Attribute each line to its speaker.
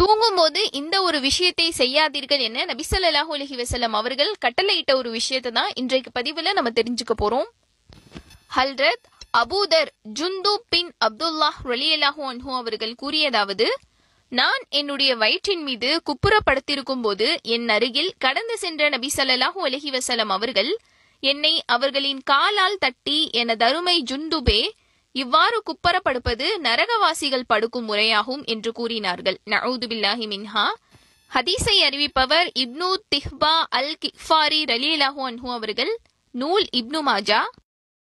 Speaker 1: தூங்கும்போது இந்த ஒரு விஷயத்தை செய்யாதீர்கள் என நபிசல்லாஹு அலஹி வசல்லம் அவர்கள் கட்டளையிட்ட ஒரு விஷயத்தை தான் இன்றைக்கு பதிவுல நம்ம தெரிஞ்சுக்க போறோம் ஹல்ரத் அபூதர் ஜுந்து பின் அப்துல்லாஹ் ரலியல்லாஹு அன்ஹு அவர்கள் கூறியதாவது நான் என்னுடைய வயிற்றின் மீது குப்புறப்படுத்திருக்கும் போது என் அருகில் கடந்து சென்ற நபி ஸல்லல்லாஹு அலைஹி வஸல்லம் அவர்கள் என்னை அவர்களின் காலால் தட்டி எனது அருமை ஜுந்துபே இவ்வாறு குப்பரப்படுப்பது நரகவாசிகள் படுக்கும் முறையாகும் என்று கூறினார்கள் நஊது பில்லாஹி மின்ஹா ஹதீஸை அறிவிப்பவர் இப்னு திஹ்பா அல் கிஃபாரி ரலியல்லாஹு அன்ஹு அவர்கள் நூல் இப்னு மாஜா